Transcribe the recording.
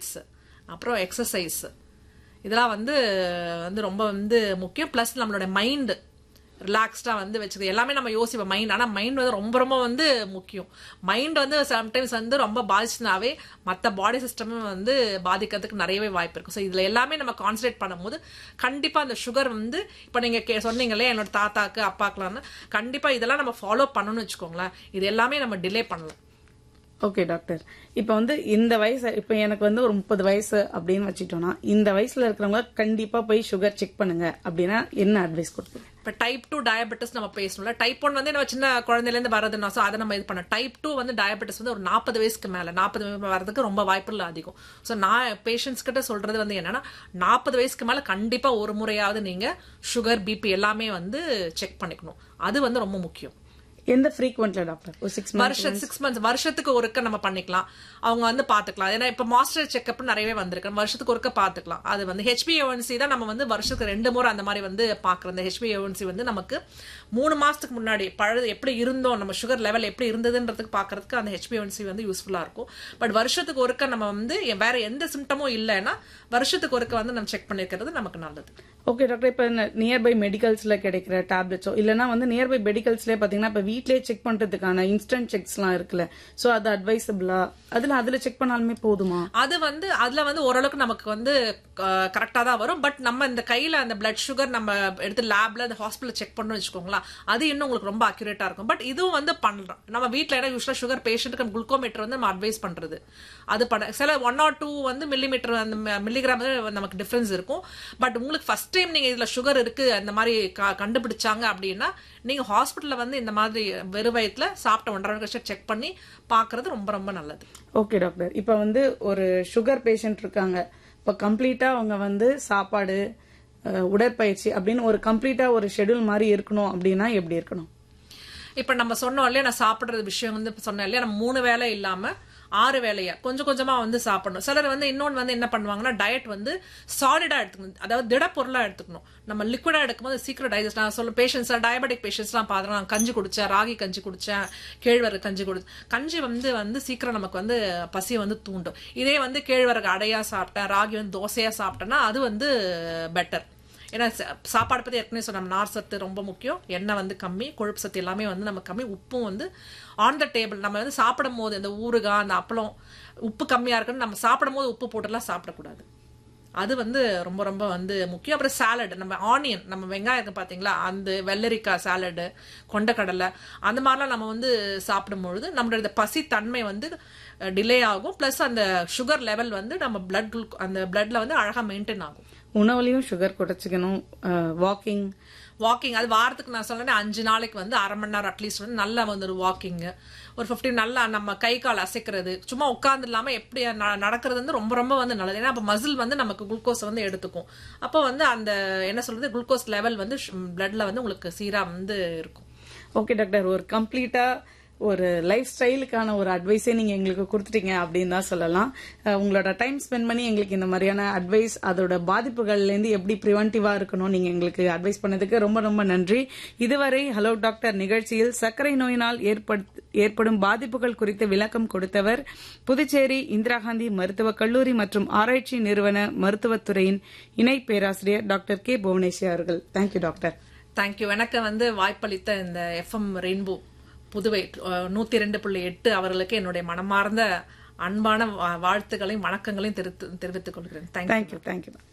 diets அப்புறம் exercise இதெல்லாம் வந்து வந்து ரொம்ப வந்து முக்கியம் ப்ளஸ் நம்மளோட மைண்டு ரிலாக்ஸ்டாக வந்து வச்சுக்கிறது எல்லாமே நம்ம யோசிப்போம் மைண்ட் ஆனால் மைண்ட் வந்து ரொம்ப ரொம்ப வந்து முக்கியம் மைண்ட் வந்து சம்டைம்ஸ் வந்து ரொம்ப பாதிச்சுனாவே மற்ற பாடி சிஸ்டமும் வந்து பாதிக்கிறதுக்கு நிறையவே வாய்ப்பு இருக்கும் ஸோ இதில் எல்லாமே நம்ம கான்சன்ட்ரேட் பண்ணும்போது கண்டிப்பாக அந்த சுகர் வந்து இப்போ நீங்கள் கே சொன்னீங்களே என்னோட தாத்தாக்கு அப்பாக்கலாம்னு கண்டிப்பாக இதெல்லாம் நம்ம ஃபாலோ பண்ணணும்னு வச்சுக்கோங்களேன் இது எல்லாமே நம்ம டிலே பண்ணலாம் ஓகே டாக்டர் இப்போ வந்து இந்த வயசு இப்போ எனக்கு வந்து ஒரு முப்பது வயசு அப்படின்னு வச்சுட்டோம்னா இந்த வயசுல இருக்கிறவங்க கண்டிப்பா போய் சுகர் செக் பண்ணுங்க அப்படின்னா என்ன அட்வைஸ் கொடுப்பீங்க இப்போ டைப் டூ டயபெட்டிஸ் நம்ம பேசணும்ல டைப் ஒன் வந்து நம்ம சின்ன குழந்தையிலேருந்து வரதுன்னா ஸோ அதை நம்ம இது பண்ண டைப் டூ வந்து டயபெட்டிஸ் வந்து ஒரு நாற்பது வயசுக்கு மேலே நாற்பது வரதுக்கு ரொம்ப வாய்ப்புகள் அதிகம் ஸோ நான் பேஷண்ட்ஸ் கிட்ட சொல்றது வந்து என்னன்னா நாற்பது வயசுக்கு மேலே கண்டிப்பாக ஒரு முறையாவது நீங்கள் சுகர் பிபி எல்லாமே வந்து செக் பண்ணிக்கணும் அது வந்து ரொம்ப முக்கியம் எந்த ஃப்ரீக்வெண்ட்ல டாக்டர் ஒரு சிக்ஸ் வருஷம் சிக்ஸ் மந்த்ஸ் வருஷத்துக்கு ஒருக்க நம்ம பண்ணிக்கலாம் அவங்க வந்து பாத்துக்கலாம் ஏன்னா இப்ப மாஸ்டர் செக்அப் நிறையவே வந்திருக்கு வருஷத்துக்கு ஒருக்க பாத்துக்கலாம் அது வந்து ஹெச்பிஏஒன்சி தான் நம்ம வந்து வருஷத்துக்கு ரெண்டு முறை அந்த மாதிரி வந்து பாக்குறோம் இந்த ஹெச்பிஏஒன்சி வந்து நமக்கு மூணு மாசத்துக்கு முன்னாடி பழது எப்படி இருந்தோம் நம்ம சுகர் லெவல் எப்படி இருந்ததுன்றதுக்கு பாக்குறதுக்கு அந்த ஹெச்பிஏஒன்சி வந்து யூஸ்ஃபுல்லா இருக்கும் பட் வருஷத்துக்கு ஒருக்க நம்ம வந்து வேற எந்த சிம்டமும் இல்லைன்னா வருஷத்துக்கு ஒருக்க வந்து நம்ம செக் பண்ணிருக்கிறது நமக்கு நல்லது ஓகே டாக்டர் இப்போ நியர்பை மெடிக்கல்ஸ்ல கிடைக்கிற டேப்லெட்ஸோ இல்லைன்னா வந்து நியர்பை மெடிக்கல்ஸ்லேயே பார்த்தீங்கன்னா இப்போ வீட்லயே செக் பண்றதுக்கான இன்ஸ்டன்ட் செக்ஸ்லாம் இருக்குல்ல ஸோ அது அட்வைசபிளா அதுல அதுல செக் பண்ணாலுமே போதுமா அது வந்து அதுல வந்து ஓரளவுக்கு நமக்கு வந்து கரெக்டா தான் வரும் பட் நம்ம இந்த கையில அந்த பிளட் சுகர் நம்ம எடுத்து லேப்ல அந்த ஹாஸ்பிட்டல் செக் பண்ணணும் வச்சுக்கோங்களேன் அது இன்னும் உங்களுக்கு ரொம்ப அக்யூரேட்டா இருக்கும் பட் இதுவும் வந்து பண்றோம் நம்ம வீட்ல ஏன்னா யூஸ்வலா சுகர் பேஷண்ட்டுக்கு குளுக்கோமீட்டர் வந்து நம்ம அட்வைஸ் பண்றது அது பண்ண சில ஒன் ஆர் டூ வந்து மில்லிமீட்டர் அந்த மில்லிகிராம் நமக்கு டிஃபரன்ஸ் இருக்கும் பட் உங்களுக்கு ஃபர்ஸ்ட் டைம் நீங்க இதுல சுகர் இருக்கு அந்த மாதிரி கண்டுபிடிச்சாங்க அப்படின்னா நீங்க ஹாஸ்பிட்டல்ல வந்து இந்த மாதிரி வெறு வயத்துல சாப்பிட்ட ஒன்றரை வருஷம் செக் பண்ணி பாக்குறது ரொம்ப ரொம்ப நல்லது ஓகே டாக்டர் இப்போ வந்து ஒரு சுகர் பேஷண்ட் இருக்காங்க இப்போ கம்ப்ளீட்டா அவங்க வந்து சாப்பாடு உடற்பயிற்சி அப்படின்னு ஒரு கம்ப்ளீட்டா ஒரு ஷெடியூல் மாதிரி இருக்கணும் அப்படின்னா எப்படி இருக்கணும் இப்ப நம்ம சொன்னோம் இல்லையா நான் சாப்பிடுறது விஷயம் வந்து சொன்னேன் இல்லையா நம்ம மூணு வேலை இல்லாம ஆறு வேலையா கொஞ்சம் கொஞ்சமா வந்து சாப்பிடணும் சிலர் வந்து இன்னொன்று வந்து என்ன பண்ணுவாங்கன்னா டயட் வந்து சாலிடா எடுத்துக்கணும் அதாவது திடப்பொருளா எடுத்துக்கணும் நம்ம லிக்விடா எடுக்கும்போது சீக்கிரம் டைஜஸ்ட் நான் சொல்ல பேஷண்ட்ஸ் டயபெட்டிக் பேஷண்ட்ஸ்லாம் பார்த்துறேன் நான் கஞ்சி குடிச்சேன் ராகி கஞ்சி குடிச்சேன் கேழ்வரகு கஞ்சி குடி கஞ்சி வந்து வந்து சீக்கிரம் நமக்கு வந்து பசியை வந்து தூண்டும் இதே வந்து கேழ்வரகு அடையா சாப்பிட்டேன் ராகி வந்து தோசையா சாப்பிட்டேன்னா அது வந்து பெட்டர் ஏன்னா சாப்பாடு பற்றி ஏற்கனவே சொன்ன நார் சத்து ரொம்ப முக்கியம் எண்ணெய் வந்து கம்மி கொழுப்பு சத்து எல்லாமே வந்து நம்ம கம்மி உப்பும் வந்து ஆன் த டேபிள் நம்ம வந்து சாப்பிடும் போது இந்த ஊறுகாய் அந்த அப்பளம் உப்பு கம்மியாக இருக்குன்னு நம்ம சாப்பிடும் போது உப்பு போட்டுலாம் சாப்பிடக்கூடாது அது வந்து ரொம்ப ரொம்ப வந்து முக்கியம் அப்புறம் சாலட் நம்ம ஆனியன் நம்ம வெங்காயம் இருக்கு பார்த்தீங்களா அந்த வெள்ளரிக்காய் சாலடு கொண்டக்கடலை அந்த மாதிரிலாம் நம்ம வந்து சாப்பிடும்பொழுது நம்மளோட பசி தன்மை வந்து டிலே ஆகும் ப்ளஸ் அந்த சுகர் லெவல் வந்து நம்ம பிளட் அந்த பிளட்ல வந்து அழகாக மெயின்டைன் ஆகும் உணவுலையும் சுகர் குறைச்சிக்கணும் வாக்கிங் வாக்கிங் அது வாரத்துக்கு நான் சொன்னேன் அஞ்சு நாளைக்கு வந்து அரை மணி நேரம் அட்லீஸ்ட் வந்து நல்லா வந்து ஒரு வாக்கிங் ஒரு ஃபிஃப்டீன் நல்லா நம்ம கை கால் அசைக்கிறது சும்மா உட்கார்ந்து இல்லாம எப்படி நடக்கிறது வந்து ரொம்ப ரொம்ப வந்து நல்லது ஏன்னா அப்போ மசில் வந்து நமக்கு குளுக்கோஸ் வந்து எடுத்துக்கும் அப்போ வந்து அந்த என்ன சொல்றது குளுக்கோஸ் லெவல் வந்து பிளட்ல வந்து உங்களுக்கு சீரா வந்து இருக்கும் ஓகே டாக்டர் ஒரு கம்ப்ளீட்டா ஒரு லைஃப் ஸ்டைலுக்கான ஒரு அட்வைஸே நீங்க எங்களுக்கு கொடுத்துட்டீங்க அப்படின்னு தான் சொல்லலாம் உங்களோட டைம் ஸ்பெண்ட் பண்ணி எங்களுக்கு இந்த மாதிரியான அட்வைஸ் அதோட பாதிப்புகள்ல இருந்து எப்படி ப்ரிவென்டிவா இருக்கணும் நீங்க எங்களுக்கு அட்வைஸ் பண்ணதுக்கு ரொம்ப ரொம்ப நன்றி இதுவரை ஹலோ டாக்டர் நிகழ்ச்சியில் சர்க்கரை நோயினால் ஏற்படும் பாதிப்புகள் குறித்து விளக்கம் கொடுத்தவர் புதுச்சேரி இந்திரா காந்தி மருத்துவக் கல்லூரி மற்றும் ஆராய்ச்சி நிறுவன மருத்துவத்துறையின் இணை பேராசிரியர் டாக்டர் கே புவனேஸ்வரி அவர்கள் தேங்க்யூ டாக்டர் தேங்க்யூ எனக்கு வந்து வாய்ப்பளித்த இந்த எஃப்எம் ரெயின்போ புதுவை நூத்தி ரெண்டு புள்ளி எட்டு அவர்களுக்கு என்னுடைய மனமார்ந்த அன்பான வாழ்த்துக்களையும் வணக்கங்களையும் தெரிவித்துக் கொள்கிறேன் தேங்க்யூ தேங்க்யூ